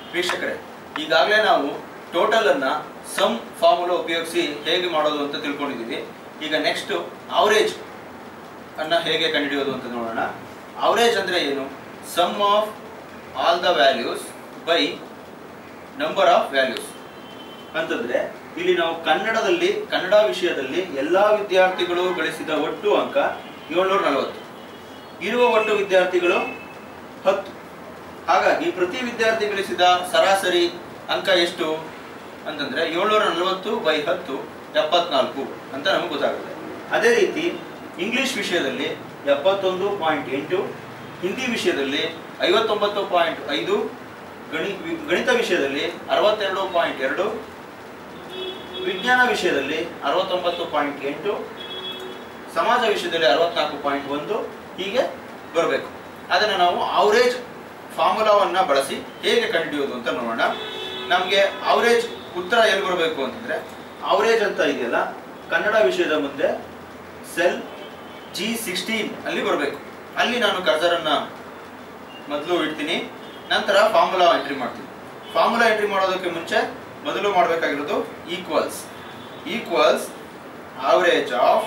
ವೀಕ್ಷಕರೇ ಈಗಾಗಲೇ ನಾವು ಟೋಟಲ್ ಅನ್ನ ಸಮ್ ಫಾರ್ಮುಲಾ ಉಪಯೋಗಿಸಿ ಹೇಗೆ ಮಾಡೋದು ಅಂತ ತಿಳ್ಕೊಂಡಿದ್ದೀವಿ ಈಗ ನೆಕ್ಸ್ಟ್ ಅವರೇಜ್ ಅನ್ನ ಹೇಗೆ ಕಂಡುಹಿಡಿಯೋದು ಅಂತ ನೋಡೋಣ ಅವರೇಜ್ ಅಂದ್ರೆ ಏನು sum of all the values by number of values ಅಂತಂದ್ರೆ ಇಲ್ಲಿ ನಾವು ಕನ್ನಡದಲ್ಲಿ ಕನ್ನಡ ವಿಷಯದಲ್ಲಿ ಎಲ್ಲಾ ವಿದ್ಯಾರ್ಥಿಗಳು ಗಳಿಸಿದ ಒಟ್ಟು ಅಂಕ ಏಳ್ನೂರ ನಲವತ್ತು ಇರುವ ಒಟ್ಟು ವಿದ್ಯಾರ್ಥಿಗಳು ಹತ್ತು ಹಾಗಾಗಿ ಪ್ರತಿ ವಿದ್ಯಾರ್ಥಿ ಗಳಿಸಿದ ಸರಾಸರಿ ಅಂಕ ಎಷ್ಟು ಅಂತಂದ್ರೆ ಏಳ್ನೂರ ನಲವತ್ತು ಬೈ ಹತ್ತು ಎಪ್ಪತ್ನಾಲ್ಕು ಅಂತ ನಮಗೆ ಗೊತ್ತಾಗುತ್ತೆ ಅದೇ ರೀತಿ ಇಂಗ್ಲಿಷ್ ವಿಷಯದಲ್ಲಿ ಎಪ್ಪತ್ತೊಂದು ಪಾಯಿಂಟ್ ಎಂಟು ಹಿಂದಿ ವಿಷಯದಲ್ಲಿ ಐವತ್ತೊಂಬತ್ತು ಪಾಯಿಂಟ್ ಐದು ಗಣಿ ವಿ- ಗಣಿತ ವಿಷಯದಲ್ಲಿ ಅರವತ್ತೆರಡು ಪಾಯಿಂಟ್ ಎರಡು ವಿಜ್ಞಾನ ವಿಷಯದಲ್ಲಿ ಅರವತ್ತೊಂಬತ್ತು ಪಾಯಿಂಟ್ ಎಂಟು ಸಮಾಜ ವಿಷಯದಲ್ಲಿ ಅರವತ್ನಾಲ್ಕು ಪಾಯಿಂಟ್ ಒಂದು ಹೀಗೆ ಬರಬೇಕು ಅದನ್ನು ನಾವು ಅವರೇಜ್ ಫಾರ್ಮುಲಾವನ್ನ ಬಳಸಿ ಹೇಗೆ ಕಂಡುಹಿಡಿಯೋದು ಅಂತ ನೋಡೋಣ ನಮಗೆ ಅವರೇಜ್ ಉತ್ತರ ಎಲ್ಲಿ ಬರಬೇಕು ಅಂತಂದ್ರೆ ಅವರೇಜ್ ಅಂತ ಇದೆಯಲ್ಲ ಕನ್ನಡ ವಿಷಯದ ಮುಂದೆ ಸೆಲ್ ಜಿ ಸಿಕ್ಸ್ಟೀನ್ ಅಲ್ಲಿ ಬರಬೇಕು ಅಲ್ಲಿ ನಾನು ಕರ್ಸರನ್ನ ಮೊದಲು ಇಡ್ತೀನಿ ನಂತರ ಫಾರ್ಮುಲಾ ಎಂಟ್ರಿ ಮಾಡ್ತೀನಿ ಫಾರ್ಮುಲಾ ಎಂಟ್ರಿ ಮಾಡೋದಕ್ಕೆ ಮುಂಚೆ ಮೊದಲು ಮಾಡಬೇಕಾಗಿರೋದು equals equals average of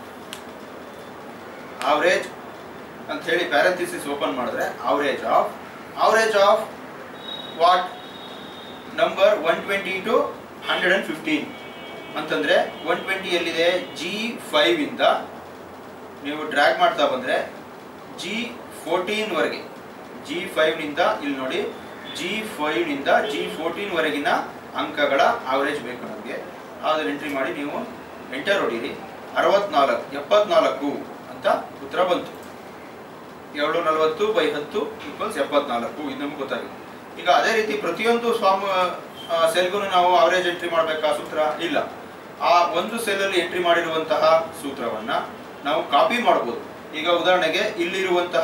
average ಅಂತ ಹೇಳಿ ಪ್ಯಾರಂಥಿಸಿಸ್ ಓಪನ್ ಮಾಡಿದ್ರೆ average of average of what number one twenty to hundred and fifteen ಅಂತಂದ್ರೆ ಒನ್ ಟ್ವೆಂಟಿ ಎಲ್ಲಿದೆ ಜಿ ಫೈವ್ ಇಂದ ನೀವು ಡ್ರ್ಯಾಗ್ ಮಾಡ್ತಾ ಬಂದ್ರೆ ಜಿ ಫೋರ್ಟೀನ್ ವರೆಗೆ ಜಿ ಫೈವ್ ನಿಂದ ಇಲ್ಲಿ ನೋಡಿ ಜಿ ಫೈವ್ ನಿಂದ ಜಿ ಫೋರ್ಟೀನ್ ವರೆಗಿನ ಅಂಕಗಳ ಆವರೇಜ್ ಬೇಕು ನಮಗೆ ಅದನ್ನ ಎಂಟ್ರಿ ಮಾಡಿ ನೀವು ಎಂಟರ್ ಹೊಡೀರಿ ಅರವತ್ನಾಲ್ಕು ಎಪ್ಪತ್ನಾಲ್ಕು ಅಂತ ಉತ್ತರ ಬಂತು ಏಳು ನಲವತ್ತು ಬೈ ಹತ್ತು ಈಕ್ವಲ್ಸ್ ಎಪ್ಪತ್ನಾಲ್ಕು ಇದು ನಮ್ಗೆ ಗೊತ್ತಾಗಿದೆ ಈಗ ಅದೇ ರೀತಿ ಪ್ರತಿಯೊಂದು ಸ್ವಾಮ ಸೆಲ್ಗೂ ನಾವು ಅವರೇಜ್ ಎಂಟ್ರಿ ಮಾಡಬೇಕಾ ಸೂತ್ರ ಇಲ್ಲ ಆ ಒಂದು ಸೆಲ್ ಅಲ್ಲಿ ಎಂಟ್ರಿ ಮಾಡಿರುವಂತಹ ಸೂತ್ರವನ್ನ ನಾವು ಕಾಪಿ ಮಾಡಬಹುದು ಈಗ ಉದಾಹರಣೆಗೆ ಇಲ್ಲಿರುವಂತಹ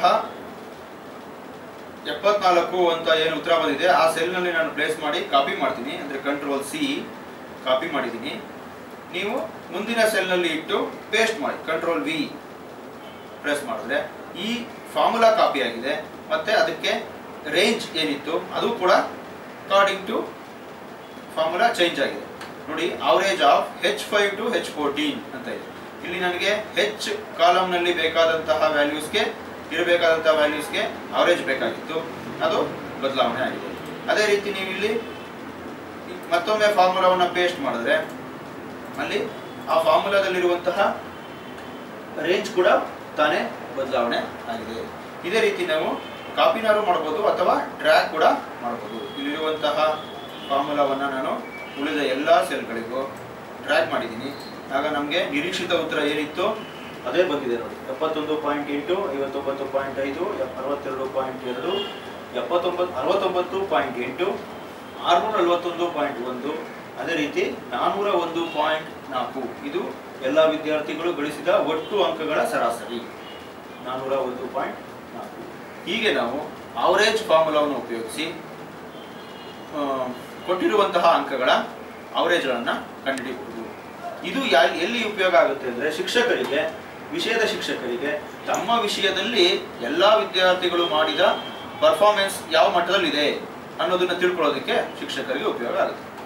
ಎಪ್ಪತ್ನಾಲ್ಕು ಅಂತ ಏನು ಉತ್ತರ ಬಂದಿದೆ ಆ ಸೆಲ್ ನಲ್ಲಿ ನಾನು ಪ್ಲೇಸ್ ಮಾಡಿ ಕಾಪಿ ಮಾಡ್ತೀನಿ ಅಂದ್ರೆ ಕಂಟ್ರೋಲ್ ಸಿ ಕಾಪಿ ಮಾಡಿದ್ದೀನಿ ನೀವು ಮುಂದಿನ ಸೆಲ್ ನಲ್ಲಿ ಇಟ್ಟು ಪೇಸ್ಟ್ ಮಾಡಿ ಕಂಟ್ರೋಲ್ ವಿ ಪ್ರೆಸ್ ಮಾಡಿದ್ರೆ ಈ ಫಾರ್ಮುಲಾ ಕಾಪಿ ಆಗಿದೆ ಮತ್ತೆ ಅದಕ್ಕೆ ರೇಂಜ್ ಏನಿತ್ತು ಅದು ಕೂಡ ಅಕಾರ್ಡಿಂಗ್ ಟು ಫಾರ್ಮುಲಾ ಚೇಂಜ್ ಆಗಿದೆ ನೋಡಿ average of H five to H fourteen ಅಂತ ಇದೆ ಇಲ್ಲಿ ನನಗೆ ಹೆಚ್ ಕಾಲಮ್ ನಲ್ಲಿ ಬೇಕಾದಂತಹ ವ್ಯಾಲ್ಯೂಸ್ಗೆ ಇರಬೇಕಾದಂತಹ ವ್ಯಾಲ್ಯೂಸ್ಗೆ ಅವರೇಜ್ ಬೇಕಾಗಿತ್ತು ಅದು ಬದಲಾವಣೆ ಆಗಿದೆ ಅದೇ ರೀತಿ ನೀವು ಇಲ್ಲಿ ಮತ್ತೊಮ್ಮೆ ಫಾರ್ಮುಲಾವನ್ನು ಪೇಸ್ಟ್ ಮಾಡಿದ್ರೆ ಅಲ್ಲಿ ಆ ಫಾರ್ಮುಲಾದಲ್ಲಿರುವಂತಹ ರೇಂಜ್ ಕೂಡ ತಾನೇ ಬದಲಾವಣೆ ಆಗಿದೆ ಇದೇ ರೀತಿ ನಾವು ಕಾಪಿನಾರು ಮಾಡ್ಬೋದು ಅಥವಾ ಡ್ರ್ಯಾಗ್ ಕೂಡ ಮಾಡ್ಬೋದು ಇಲ್ಲಿರುವಂತಹ ಫಾರ್ಮುಲಾವನ್ನು ನಾನು ಉಳಿದ ಎಲ್ಲ ಸೆಲ್ಗಳಿಗೂ ಡ್ರ್ಯಾಗ್ ಮಾಡಿದ್ದೀನಿ ಆಗ ನಮಗೆ ನಿರೀಕ್ಷಿತ ಉತ್ತರ ಏನಿತ್ತು ಅದೇ ಬಂದಿದೆ ನೋಡಿ ಎಪ್ಪತ್ತೊಂದು ಪಾಯಿಂಟ್ ಎಂಟು ಐವತ್ತೊಂಬತ್ತು ಪಾಯಿಂಟ್ ಐದು ಎಪ್- ಅರವತ್ತೆರಡು ಪಾಯಿಂಟ್ ಎರಡು ಎಪ್ಪತ್ತೊಂಬತ್ತು ಅರವತ್ತೊಂಬತ್ತು ಪಾಯಿಂಟ್ ಎಂಟು ಆರುನೂರ ನಲವತ್ತೊಂದು ಪಾಯಿಂಟ್ ಒಂದು ಅದೇ ರೀತಿ ನಾನ್ನೂರ ಒಂದು ಪಾಯಿಂಟ್ ನಾಲ್ಕು ಇದು ಎಲ್ಲ ವಿದ್ಯಾರ್ಥಿಗಳು ಗಳಿಸಿದ ಒಟ್ಟು ಅಂಕಗಳ ಸರಾಸರಿ ನಾನ್ನೂರ ಒಂದು ಪಾಯಿಂಟ್ ನಾಲ್ಕು ಹೀಗೆ ನಾವು ಅವರೇಜ್ ಫಾರ್ಮುಲಾವನ್ನು ಉಪಯೋಗಿಸಿ ಆ, ಕೊಟ್ಟಿರುವಂತಹ ಅಂಕಗಳ ಅವರೇಜ್ಗಳನ್ನು ಕಂಡುಹಿಡಿಯಬಹುದು ಇದು ಯಾ ಎಲ್ಲಿ ಉಪಯೋಗ ಆಗುತ್ತೆ ಅಂದರೆ ಶಿಕ್ಷಕರಿಗೆ ವಿಷಯದ ಶಿಕ್ಷಕರಿಗೆ ತಮ್ಮ ವಿಷಯದಲ್ಲಿ ಎಲ್ಲ ವಿದ್ಯಾರ್ಥಿಗಳು ಮಾಡಿದ ಪರ್ಫಾರ್ಮೆನ್ಸ್ ಯಾವ ಮಟ್ಟದಲ್ಲಿದೆ ಅನ್ನೋದನ್ನ ತಿಳ್ಕೊಳ್ಳೋದಕ್ಕೆ ಶಿಕ್ಷಕರಿಗೆ ಉಪಯೋಗ ಆಗುತ್ತೆ